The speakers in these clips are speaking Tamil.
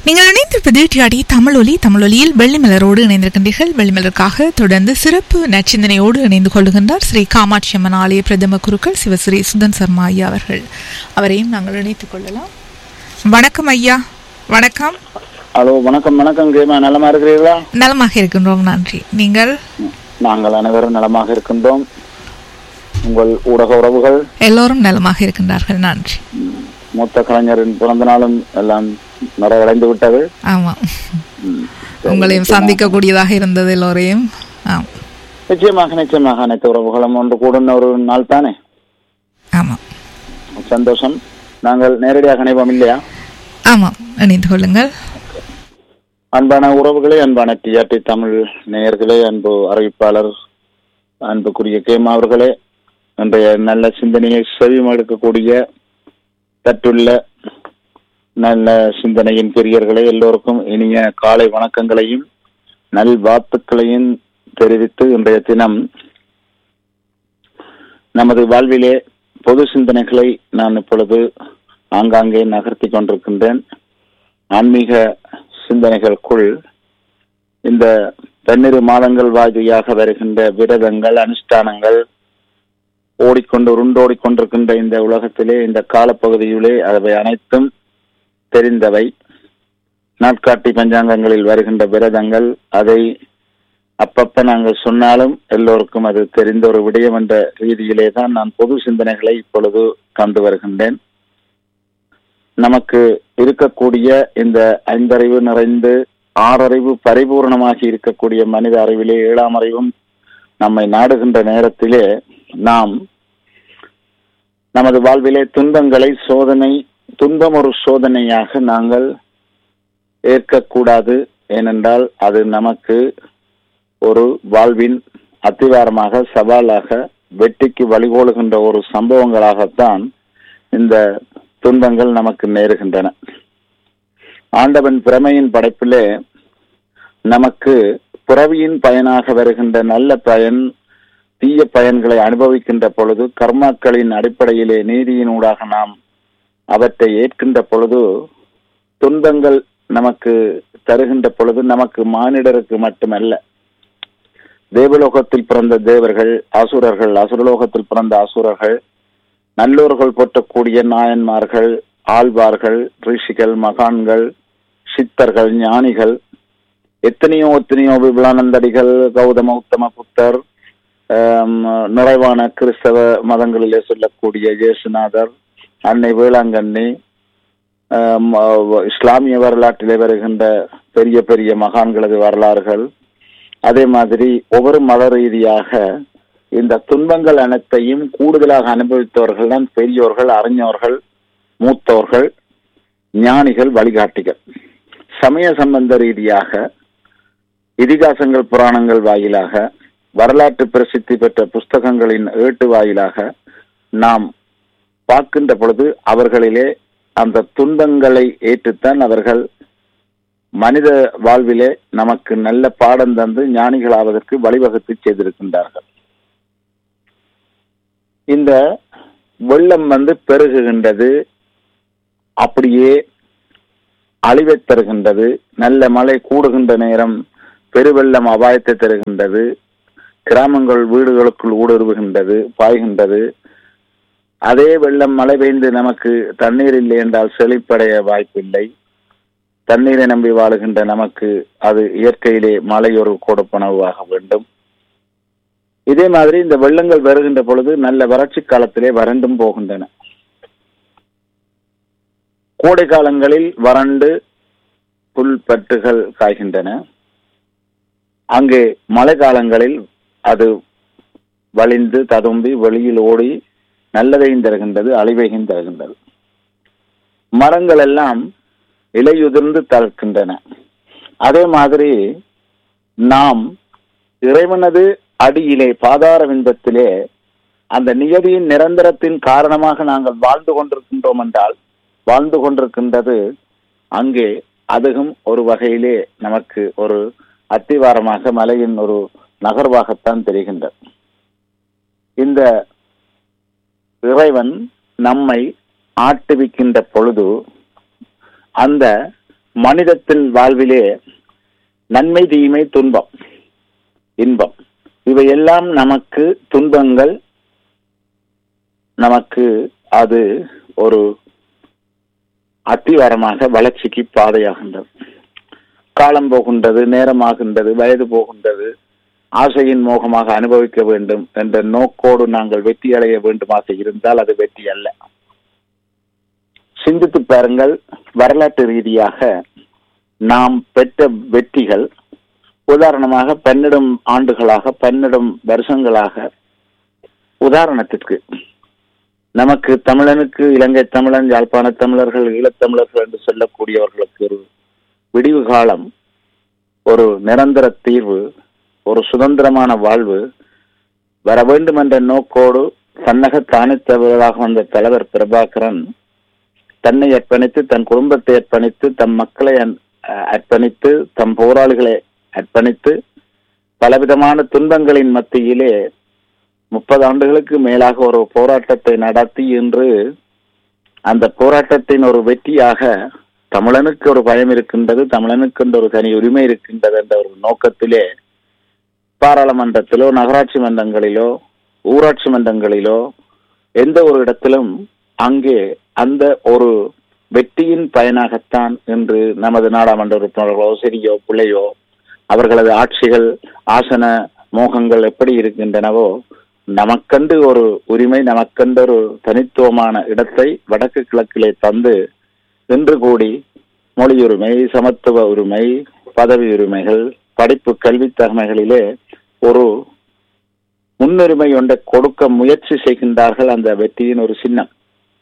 நீங்கள் இணைந்திருப்பது டிஆடி தமிழொலி தமிழொலியில் வெள்ளிமலரோடு இணைந்திருக்கின்றீர்கள் வெள்ளிமலருக்காக தொடர்ந்து சிறப்பு நச்சிந்தனையோடு இணைந்து கொள்ளுகின்றார் ஸ்ரீ காமாட்சி அம்மன் ஆலய பிரதம குருக்கள் சிவஸ்ரீ சுதன் சர்மா ஐயா அவர்கள் அவரையும் நாங்கள் இணைத்துக் கொள்ளலாம் வணக்கம் ஐயா வணக்கம் ஹலோ வணக்கம் வணக்கம் கேமா நலமா இருக்கிறீர்களா நலமாக இருக்கின்றோம் நன்றி நீங்கள் நாங்கள் அனைவரும் நலமாக இருக்கின்றோம் உங்கள் ஊடக உறவுகள் எல்லோரும் நலமாக இருக்கின்றார்கள் நன்றி மூத்த கலைஞரின் பிறந்த நாளும் எல்லாம் நிறைவடைந்து விட்டது ஆமாம் ம். உங்களையும் சந்திக்கக்கூடியதாக இருந்தது எல்லோரையும் ஆம் நிச்சயமாக நிச்சயமாக அனைத்து உறவுகளும் ஒன்று கூடுன ஒரு நாள் தானே ஆமாம் சந்தோஷம் நாங்கள் நேரடியாக இணைவோம் இல்லையா ஆமாம் இணைந்து கொள்ளுங்கள் அன்பான உறவுகளே அன்பான டிஆர்டி தமிழ் நேயர்களே அன்பு அறிவிப்பாளர் அன்புக்குரிய கேமா அவர்களே இன்றைய நல்ல சிந்தனையை செவிமடுக்கக்கூடிய தற்றுள்ள நல்ல சிந்தனையின் பெரியர்களே எல்லோருக்கும் இனிய காலை வணக்கங்களையும் நல் வாழ்த்துக்களையும் தெரிவித்து இன்றைய தினம் நமது வாழ்விலே பொது சிந்தனைகளை நான் இப்பொழுது ஆங்காங்கே நகர்த்தி கொண்டிருக்கின்றேன் ஆன்மீக சிந்தனைகளுக்குள் இந்த பன்னிரு மாதங்கள் வாதியாக வருகின்ற விரதங்கள் அனுஷ்டானங்கள் ஓடிக்கொண்டு உருண்டோடிக் கொண்டிருக்கின்ற இந்த உலகத்திலே இந்த காலப்பகுதியிலே அவை அனைத்தும் தெரிந்தவை நாட்காட்டி பஞ்சாங்கங்களில் வருகின்ற விரதங்கள் அதை அப்பப்ப நாங்கள் சொன்னாலும் எல்லோருக்கும் அது தெரிந்த ஒரு விடயம் என்ற ரீதியிலே தான் நான் பொது சிந்தனைகளை இப்பொழுது கண்டு வருகின்றேன் நமக்கு இருக்கக்கூடிய இந்த ஐந்தறிவு நிறைந்து ஆறறிவு பரிபூர்ணமாகி இருக்கக்கூடிய மனித அறிவிலே ஏழாம் அறிவும் நம்மை நாடுகின்ற நேரத்திலே நாம் நமது வாழ்விலே துன்பங்களை சோதனை துன்பம் ஒரு சோதனையாக நாங்கள் ஏற்கக்கூடாது ஏனென்றால் அது நமக்கு ஒரு வாழ்வின் அத்திவாரமாக சவாலாக வெற்றிக்கு வழிகோலுகின்ற ஒரு சம்பவங்களாகத்தான் இந்த துன்பங்கள் நமக்கு நேருகின்றன ஆண்டவன் பிரமையின் படைப்பிலே நமக்கு பிறவியின் பயனாக வருகின்ற நல்ல பயன் தீய பயன்களை அனுபவிக்கின்ற பொழுது கர்மாக்களின் அடிப்படையிலே நீதியினூடாக நாம் அவற்றை ஏற்கின்ற பொழுது துன்பங்கள் நமக்கு தருகின்ற பொழுது நமக்கு மானிடருக்கு மட்டுமல்ல தேவலோகத்தில் பிறந்த தேவர்கள் அசுரர்கள் அசுரலோகத்தில் பிறந்த அசுரர்கள் நல்லோர்கள் போற்றக்கூடிய நாயன்மார்கள் ஆழ்வார்கள் ரிஷிகள் மகான்கள் சித்தர்கள் ஞானிகள் எத்தனையோ எத்தனையோ விபுலானந்தடிகள் கௌதம உத்தம புத்தர் ஆம், நிறைவான கிறிஸ்தவ மதங்களிலே சொல்லக்கூடிய இயேசுநாதர் அன்னை வேளாங்கண்ணி ஆம், அஹ், இஸ்லாமிய வரலாற்றிலே வருகின்ற பெரிய பெரிய மகான்களது வரலாறுகள் அதே மாதிரி ஒவ்வொரு மத ரீதியாக இந்த துன்பங்கள் அனைத்தையும் கூடுதலாக அனுபவித்தவர்கள் தான் பெரியோர்கள் அறிஞர்கள் மூத்தோர்கள் ஞானிகள் வழிகாட்டிகள் சமய சம்பந்த ரீதியாக இதிகாசங்கள் புராணங்கள் வாயிலாக வரலாற்று பிரசித்தி பெற்ற புஸ்தகங்களின் ஏட்டு வாயிலாக நாம் பார்க்கின்ற பொழுது அவர்களிலே அந்த துன்பங்களை ஏற்றுத்தான் அவர்கள் மனித வாழ்விலே நமக்கு நல்ல பாடம் தந்து ஞானிகளாவதற்கு வழிவகுத்து செய்திருக்கின்றார்கள் இந்த வெள்ளம் வந்து பெருகுகின்றது அப்படியே அழிவை தருகின்றது நல்ல மழை கூடுகின்ற நேரம் பெருவெள்ளம் அபாயத்தை தருகின்றது கிராமங்கள் வீடுகளுக்குள் ஊடுருவுகின்றது பாய்கின்றது அதே வெள்ளம் மழை பெய்ந்து நமக்கு தண்ணீர் இல்லை என்றால் செழிப்படைய வாய்ப்பில்லை தண்ணீரை நம்பி வாழுகின்ற நமக்கு அது இயற்கையிலே மழை ஒரு கொடுப்பனவாக வேண்டும் இதே மாதிரி இந்த வெள்ளங்கள் வருகின்ற பொழுது நல்ல வறட்சி காலத்திலே வறண்டும் போகின்றன கோடை காலங்களில் வறண்டு புல் பட்டுகள் காய்கின்றன அங்கே மழை காலங்களில் அது வலிந்து ததும்பி வெளியில் ஓடி நல்லதையும் தருகின்றது அழிவையும் தருகின்றது மரங்கள் எல்லாம் இலையுதிர்ந்து தளர்க்கின்றன அதே மாதிரி நாம் இறைவனது அடியிலே பாதார விந்தத்திலே அந்த நியதியின் நிரந்தரத்தின் காரணமாக நாங்கள் வாழ்ந்து கொண்டிருக்கின்றோம் என்றால் வாழ்ந்து கொண்டிருக்கின்றது அங்கே அதுவும் ஒரு வகையிலே நமக்கு ஒரு அத்திவாரமாக மலையின் ஒரு நகர்வாகத்தான் தெரிகின்றது இந்த இறைவன் நம்மை ஆட்டுவிக்கின்ற பொழுது அந்த மனிதத்தின் வாழ்விலே நன்மை தீமை துன்பம் இன்பம் இவையெல்லாம் நமக்கு துன்பங்கள் நமக்கு அது ஒரு அத்திவாரமாக வளர்ச்சிக்கு பாதையாகின்றது காலம் போகின்றது நேரமாகின்றது வயது போகின்றது ஆசையின் மோகமாக அனுபவிக்க வேண்டும் என்ற நோக்கோடு நாங்கள் வெற்றி அடைய வேண்டுமாக இருந்தால் அது வெற்றி அல்ல சிந்தித்து பாருங்கள் வரலாற்று ரீதியாக நாம் பெற்ற வெற்றிகள் உதாரணமாக பன்னிடம் ஆண்டுகளாக பன்னிடம் வருஷங்களாக உதாரணத்திற்கு நமக்கு தமிழனுக்கு இலங்கை தமிழன் யாழ்ப்பாண தமிழர்கள் ஈழத்தமிழர்கள் என்று சொல்லக்கூடியவர்களுக்கு ஒரு விடிவு காலம் ஒரு நிரந்தர தீர்வு ஒரு சுதந்திரமான வாழ்வு வர வேண்டும் என்ற நோக்கோடு தன்னக தானித்தவராக வந்த தலைவர் பிரபாகரன் தன்னை அர்ப்பணித்து தன் குடும்பத்தை அர்ப்பணித்து தம் மக்களை அர்ப்பணித்து தம் போராளிகளை அர்ப்பணித்து பலவிதமான துன்பங்களின் மத்தியிலே முப்பது ஆண்டுகளுக்கு மேலாக ஒரு போராட்டத்தை நடத்தி இன்று அந்த போராட்டத்தின் ஒரு வெற்றியாக தமிழனுக்கு ஒரு பயம் இருக்கின்றது தமிழனுக்கு என்ற ஒரு தனி உரிமை இருக்கின்றது என்ற ஒரு நோக்கத்திலே பாராளுமன்றத்திலோ நகராட்சி மன்றங்களிலோ ஊராட்சி மன்றங்களிலோ எந்த ஒரு இடத்திலும் அங்கே அந்த ஒரு வெற்றியின் பயனாகத்தான் இன்று நமது நாடாளுமன்ற உறுப்பினர்களோ சரியோ பிள்ளையோ அவர்களது ஆட்சிகள் ஆசன மோகங்கள் எப்படி இருக்கின்றனவோ நமக்கென்று ஒரு உரிமை நமக்கென்று ஒரு தனித்துவமான இடத்தை வடக்கு கிழக்கிலே தந்து இன்று கூடி மொழியுரிமை சமத்துவ உரிமை பதவி உரிமைகள் படிப்பு கல்வி தகமைகளிலே ஒரு முன்னுரிமை ஒன்றை கொடுக்க முயற்சி செய்கின்றார்கள் அந்த வெற்றியின் ஒரு சின்னம்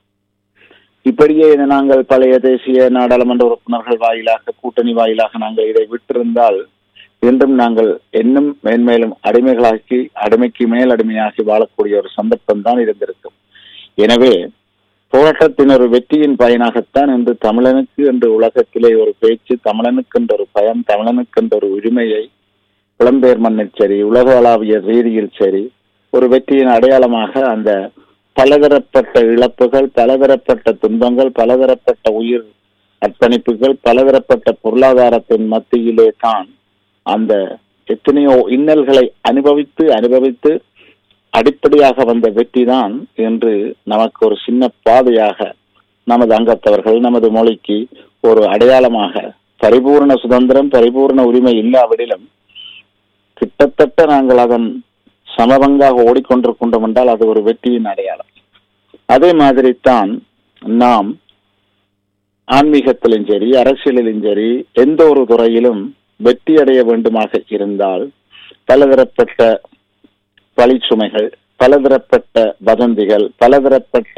இப்படியே நாங்கள் பழைய தேசிய நாடாளுமன்ற உறுப்பினர்கள் வாயிலாக கூட்டணி வாயிலாக நாங்கள் இதை விட்டிருந்தால் இன்றும் நாங்கள் இன்னும் மேன்மேலும் அடிமைகளாக்கி அடிமைக்கு மேல் அடிமையாகி வாழக்கூடிய ஒரு சந்தர்ப்பம் தான் இருந்திருக்கும் எனவே போராட்டத்தின் ஒரு வெற்றியின் பயனாகத்தான் இன்று தமிழனுக்கு என்று உலகத்திலே ஒரு பேச்சு தமிழனுக்கு என்ற ஒரு பயம் தமிழனுக்கு என்ற ஒரு உரிமையை புலம்பெயர் மண்ணில் சரி உலகளாவிய ரீதியில் சரி ஒரு வெற்றியின் அடையாளமாக அந்த பலதரப்பட்ட இழப்புகள் பலதரப்பட்ட துன்பங்கள் பலதரப்பட்ட உயிர் அர்ப்பணிப்புகள் பலதரப்பட்ட பொருளாதாரத்தின் மத்தியிலே தான் அந்த எத்தனையோ இன்னல்களை அனுபவித்து அனுபவித்து அடிப்படையாக வந்த வெற்றி தான் என்று நமக்கு ஒரு சின்ன பாதையாக நமது அங்கத்தவர்கள் நமது மொழிக்கு ஒரு அடையாளமாக பரிபூர்ண சுதந்திரம் பரிபூர்ண உரிமை இல்லாவிடிலும் கிட்டத்தட்ட நாங்கள் அதன் சமபங்காக ஓடிக்கொண்டிருக்கின்றோம் என்றால் அது ஒரு வெற்றியின் அடையாளம் அதே மாதிரி தான் நாம் ஆன்மீகத்திலும் சரி அரசியலிலும் சரி எந்த ஒரு துறையிலும் வெற்றி அடைய வேண்டுமாக இருந்தால் பலதரப்பட்ட பழிச்சுமைகள் பலதரப்பட்ட வதந்திகள் பலதரப்பட்ட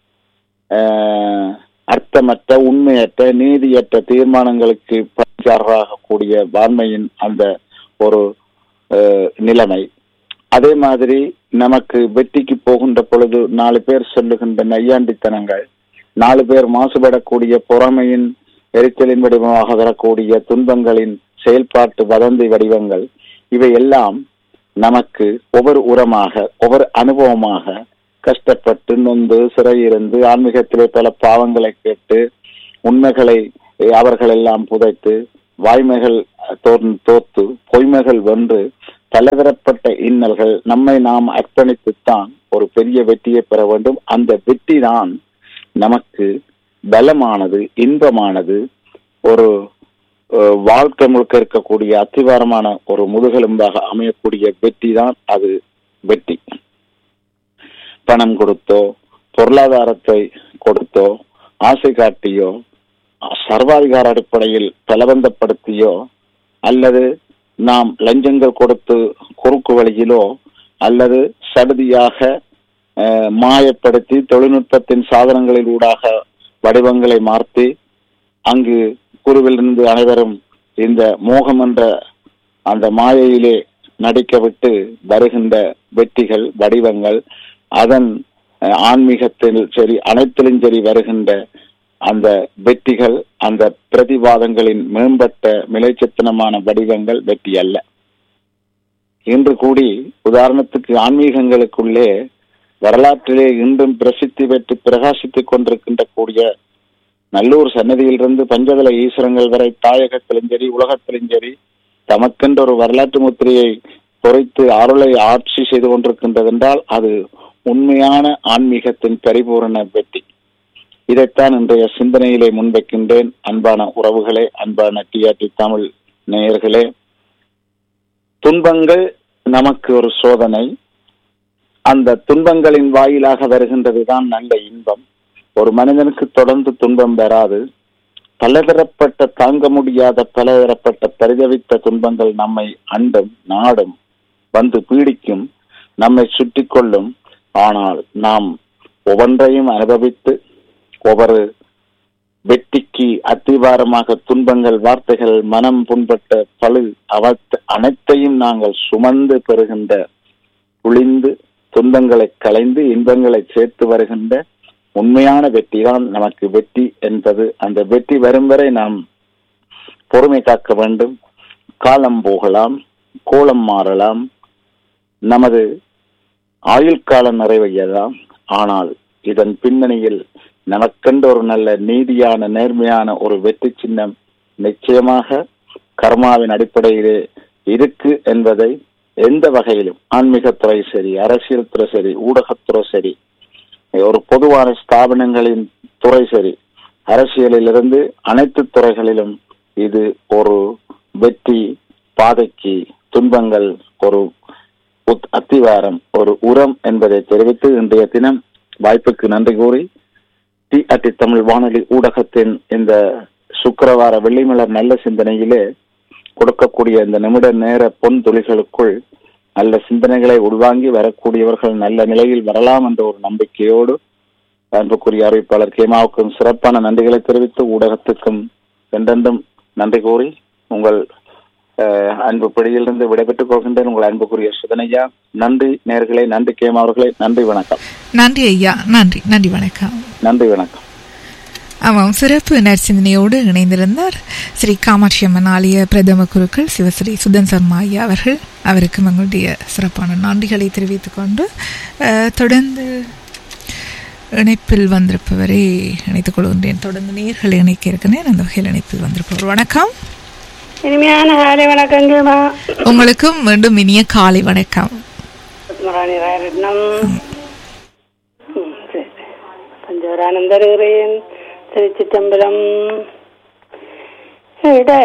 அர்த்தமற்ற உண்மையற்ற நீதியற்ற தீர்மானங்களுக்கு பஞ்சாராகக்கூடிய வான்மையின் அந்த ஒரு நிலைமை அதே மாதிரி நமக்கு வெற்றிக்கு போகின்ற பொழுது நாலு பேர் சொல்லுகின்ற நையாண்டித்தனங்கள் நாலு பேர் மாசுபடக்கூடிய பொறாமையின் எரிச்சலின் வடிவமாக வரக்கூடிய துன்பங்களின் செயல்பாட்டு வதந்தி வடிவங்கள் இவை எல்லாம் நமக்கு ஒவ்வொரு உரமாக ஒவ்வொரு அனுபவமாக கஷ்டப்பட்டு நொந்து சிறையிருந்து ஆன்மீகத்திலே பல பாவங்களை கேட்டு உண்மைகளை அவர்கள் எல்லாம் புதைத்து வாய்மைகள் தோர்த்து பொய்மைகள் வென்று பலதரப்பட்ட இன்னல்கள் நம்மை நாம் அர்ப்பணித்துத்தான் ஒரு பெரிய வெற்றியை பெற வேண்டும் அந்த வெற்றி தான் நமக்கு பலமானது இன்பமானது ஒரு வாழ்க்கை முழுக்க இருக்கக்கூடிய அத்திவாரமான ஒரு முதுகெலும்பாக அமையக்கூடிய வெற்றி தான் அது வெற்றி பணம் கொடுத்தோ பொருளாதாரத்தை கொடுத்தோ ஆசை காட்டியோ சர்வாதிகார அடிப்படையில் பலவந்தப்படுத்தியோ அல்லது நாம் லஞ்சங்கள் கொடுத்து குறுக்கு வழியிலோ அல்லது சடுதியாக மாயப்படுத்தி தொழில்நுட்பத்தின் சாதனங்களில் ஊடாக வடிவங்களை மாற்றி அங்கு குருவிலிருந்து அனைவரும் இந்த மோகம் என்ற அந்த மாயையிலே நடிக்க விட்டு வருகின்ற வெற்றிகள் வடிவங்கள் அதன் ஆன்மீகத்தில் சரி அனைத்திலும் சரி வருகின்ற அந்த வெற்றிகள் அந்த பிரதிவாதங்களின் மேம்பட்ட மிளைச்சத்தனமான வடிவங்கள் வெற்றி அல்ல இன்று கூடி உதாரணத்துக்கு ஆன்மீகங்களுக்குள்ளே வரலாற்றிலே இன்றும் பிரசித்தி பெற்று பிரகாசித்துக் கொண்டிருக்கின்ற கூடிய நல்லூர் சன்னதியிலிருந்து பஞ்சதல ஈஸ்வரங்கள் வரை தாயகத்திலும் சரி உலகத்திலும் சரி தமக்கென்ற ஒரு வரலாற்று முத்திரையை பொறித்து அருளை ஆட்சி செய்து கொண்டிருக்கின்றது என்றால் அது உண்மையான ஆன்மீகத்தின் பரிபூரண வெற்றி இதைத்தான் இன்றைய சிந்தனையிலே முன்வைக்கின்றேன் அன்பான உறவுகளே அன்பான டிஆர்டி தமிழ் நேயர்களே துன்பங்கள் நமக்கு ஒரு சோதனை அந்த துன்பங்களின் வாயிலாக வருகின்றதுதான் நல்ல இன்பம் ஒரு மனிதனுக்கு தொடர்ந்து துன்பம் வராது பலதரப்பட்ட தாங்க முடியாத பலதரப்பட்ட பரிதவித்த துன்பங்கள் நம்மை அண்டும் நாடும் வந்து பீடிக்கும் நம்மை சுற்றி கொள்ளும் ஆனால் நாம் ஒவ்வொன்றையும் அனுபவித்து ஒவ்வொரு வெட்டிக்கு அத்திவாரமாக துன்பங்கள் வார்த்தைகள் மனம் புண்பட்ட பழு அவ அனைத்தையும் நாங்கள் சுமந்து பெறுகின்ற புளிந்து துன்பங்களை களைந்து இன்பங்களை சேர்த்து வருகின்ற உண்மையான வெற்றி தான் நமக்கு வெற்றி என்பது அந்த வெற்றி வரும் வரை நாம் பொறுமை காக்க வேண்டும் காலம் போகலாம் கோலம் மாறலாம் நமது ஆயுள் காலம் நிறைவேறலாம் ஆனால் இதன் பின்னணியில் நமக்கென்று ஒரு நல்ல நீதியான நேர்மையான ஒரு வெற்றி சின்னம் நிச்சயமாக கர்மாவின் அடிப்படையிலே இருக்கு என்பதை எந்த வகையிலும் ஆன்மீகத்துறை சரி அரசியல் துறை சரி ஊடகத்துறை சரி ஒரு பொதுவான ஸ்தாபனங்களின் துறை சரி அரசியலிலிருந்து அனைத்து துறைகளிலும் இது ஒரு வெற்றி பாதைக்கு துன்பங்கள் ஒரு அத்திவாரம் ஒரு உரம் என்பதை தெரிவித்து இன்றைய தினம் வாய்ப்புக்கு நன்றி கூறி டி அட்டி தமிழ் வானொலி ஊடகத்தின் இந்த சுக்கரவார வெள்ளிமலர் நல்ல சிந்தனையிலே கொடுக்கக்கூடிய இந்த நிமிட நேர பொன் துளிகளுக்குள் நல்ல சிந்தனைகளை உள்வாங்கி வரக்கூடியவர்கள் நல்ல நிலையில் வரலாம் என்ற ஒரு நம்பிக்கையோடு அன்புக்குரிய அறிவிப்பாளர் கேமாவுக்கும் சிறப்பான நன்றிகளை தெரிவித்து ஊடகத்துக்கும் என்றென்றும் நன்றி கூறி உங்கள் அன்பு பிடியிலிருந்து விடைபெற்றுக் கொள்கின்றேன் உங்கள் அன்புக்குரிய சுதனையா நன்றி நேர்களே நன்றி கேமா அவர்களே நன்றி வணக்கம் நன்றி ஐயா நன்றி நன்றி வணக்கம் நன்றி வணக்கம் ஆமாம் சிறப்பு நற்சிந்தனையோடு இணைந்திருந்தார் ஸ்ரீ காமாட்சி அம்மன் ஆலய பிரதம குருக்கள் சிவஸ்ரீ சுதன் சர்மா ஐயா அவர்கள் அவருக்கு எங்களுடைய சிறப்பான நன்றிகளை தெரிவித்துக் கொண்டு தொடர்ந்து இணைப்பில் வந்திருப்பவரை இணைத்துக் கொள்கின்றேன் தொடர்ந்து நேர்களை இணைக்க இருக்கிறேன் அந்த வகையில் இணைப்பில் வந்திருப்பவர் வணக்கம் இனிமையான காலை வணக்கங்கம்மா உங்களுக்கும் மீண்டும் இனிய காலை வணக்கம் பத்மராணி ராயரட்னம் பஞ்சவரானந்தருகிறேன் திருச்சிற்றம்பலம் இட